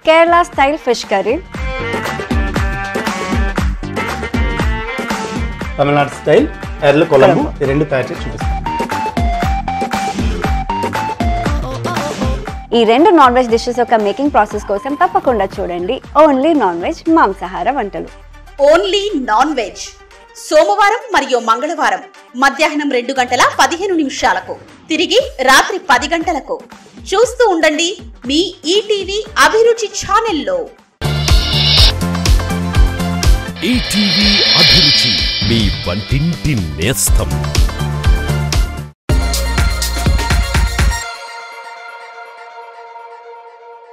Kerala style fish curry Tamil Nadu style ఎర్ల కొలంబు ఈ రెండు తయారు చేసి చూపిస్తాం ఈ రెండు నాన్ వెజ్ డిషెస్ యొక్క మేకింగ్ ప్రాసెస్ కోసం తప్పకుండా చూడండి ఓన్లీ నాన్ వెజ్ మాంసాహార వంటలు ఓన్లీ నాన్ వెజ్ సోమవారం మరియు మంగళవారం మధ్యాహ్నం రెండు గంటల పదిహేను నిమిషాలకు తిరిగి రాత్రి పది గంటలకు చూస్తూ ఉండండి మీ ఈటీవీ అభిరుచి ఛానల్లో ఈటీవీ అభిరుచి మీ వంటింటి నేస్తం